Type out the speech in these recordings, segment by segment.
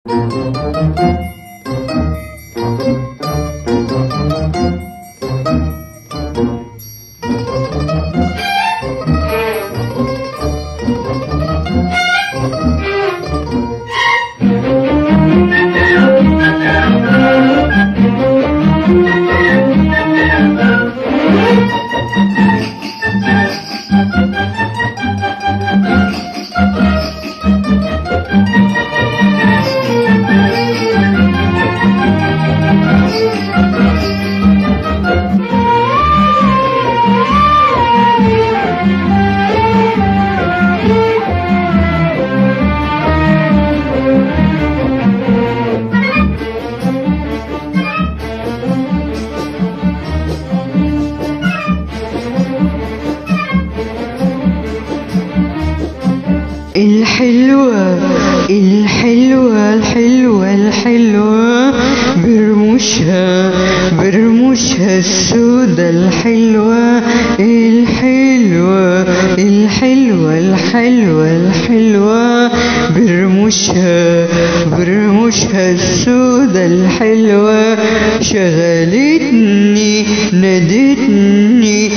الحلوة الحلوة الحلوة الحلوة برموشها برموشها السودة الحلوة الحلوة الحلوة الحلوة الحلوة برموشها برموشها السودة الحلوة شغلتني نادتني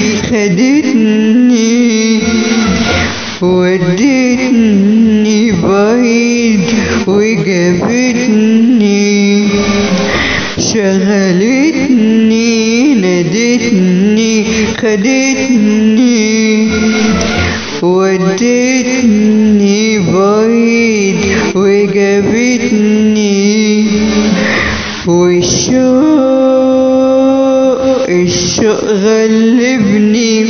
خدتني ودتني بعيد وجابتني شغلتني نادتني خدتني ودتني بعيد وجابتني والشوق الشوق غلبني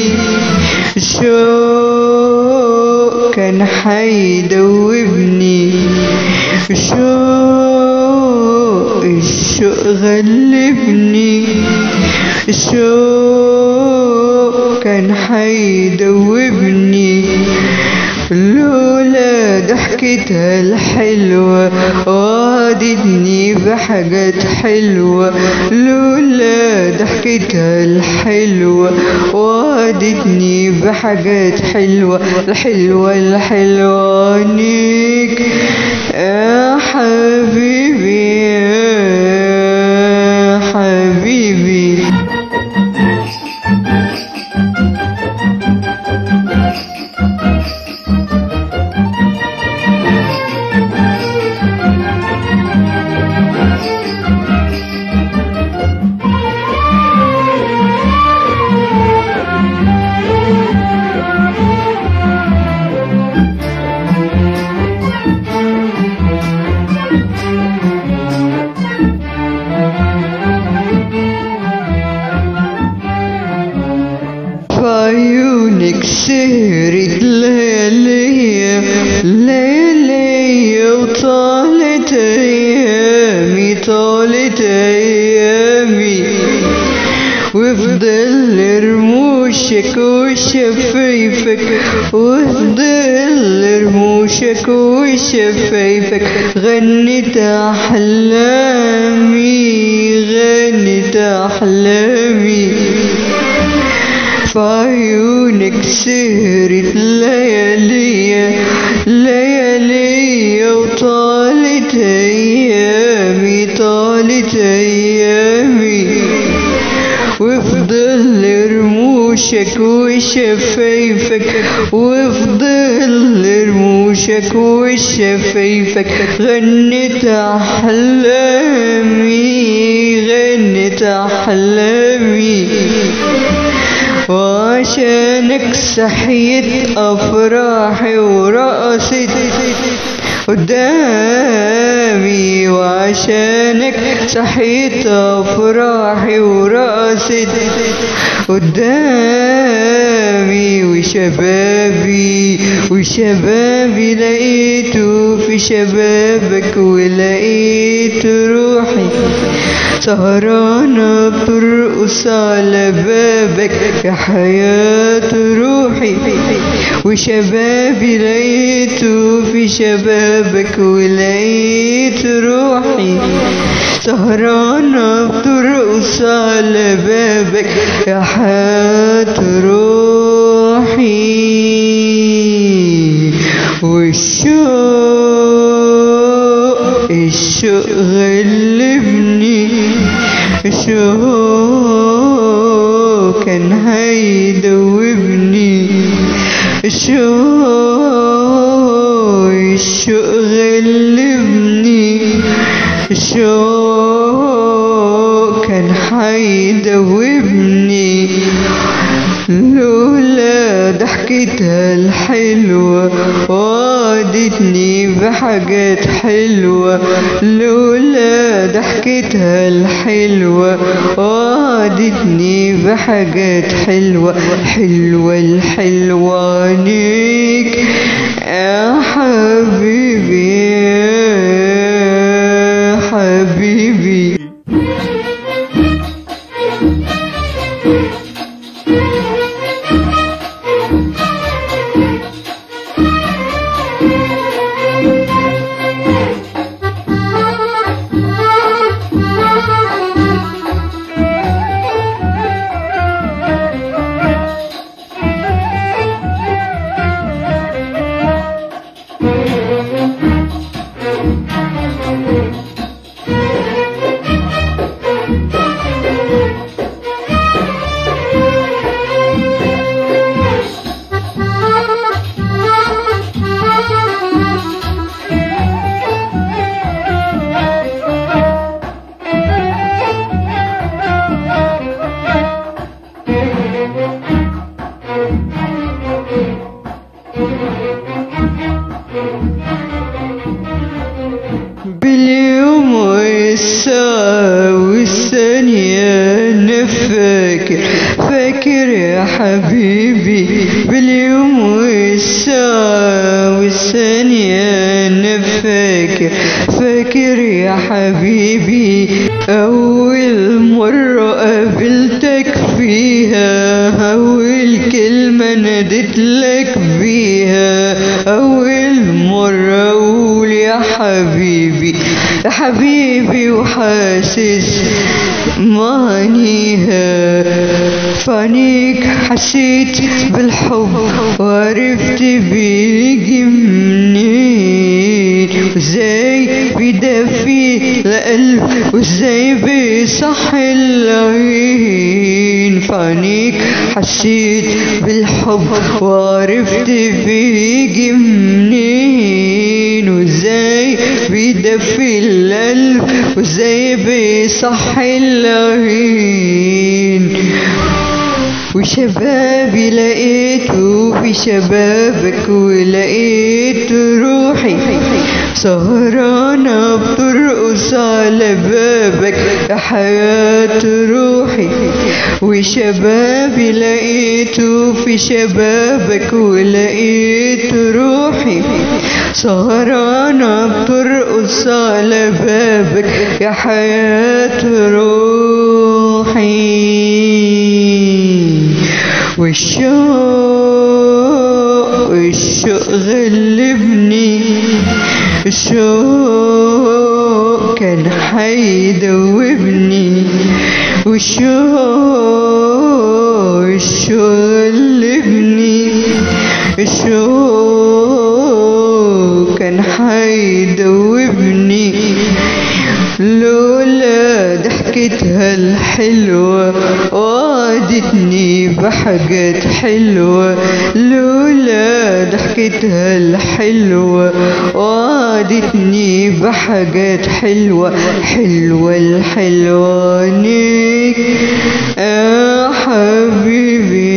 الشوق كان حيدوبني الشوق الشوق غلبني الشوق كان حيدوبني لولا ضحكتها الحلوة وعدتني بحاجات حلوة لولا ضحكتها الحلوة وعدتني بحاجات حلوة الحلوة الحلوة عنيك يا حبيبي يا حبيبي في عيونك سهرت ليالي ليالي وطالت ايامي طالت ايامي وفضل رموشك وشفايفك وفضل رموشك وشفايفك غنت احلامي غنت احلامي في عيونك سهرت ليالي ليالي وطالت ايامي طالت ايامي وفضل رموشك وشفايفك وفضل رموشك وشفايفك غنت احلامي غنت احلامي وعشانك صحيت افراحي ورقصت قدامي وعشانك صحيت افراحي ورقصت قدامي وشبابي وشبابي لقيته في شبابك ولقيت روحي سهرانة بترقص على بابك يا حياة روحي وشبابي لقيته في شبابك ولقيت روحي سهرانة بترقص على بابك يا حياة روحي والشوق الشوق غلبني الشوق كان هيدوبني الشوق الشوق غلبني الشوق كان حيدوبني لولا ضحكتها الحلوة وعدتني بحاجات حلوة لولا ضحكتها الحلوة وعدتني بحاجات حلوة حلوة الحلوة عنيك يا حبيبي يا حبيبي باليوم والساعة والثانية أنا فاكر فاكر يا حبيبي باليوم والساعة والثانية أنا فاكر فاكر يا حبيبي أول مرة قابلتك فيها أول كلمة ناديت لك بيها أول مرة أقول يا حبيبي يا حبيبي وحاسس معنيها فانيك حسيت بالحب وعرفت بيجي منين وازاي بيدفي القلب وازاي بيصحي العين فانيك حسيت بالحب وعرفت بيجي منين وازاي بيدفي القلب وازاي بيصحي العين وشبابي لقيته في شبابك ولقيت روحي سهرانة بترقص على بابك يا حياة روحي وشبابي لقيته في شبابك ولقيت روحي سهرانة بترقص على بابك يا حياة روحي والشوق الشوق غلبني الشوق كان حيدوبني والشوق الشوق غلبني الشوق كان حيدوبني لولا ضحكتها الحلوة وعدتني بحاجات حلوة لولا ضحكتها الحلوة وعدتني بحاجات حلوة حلوة الحلوة عنيك يا حبيبي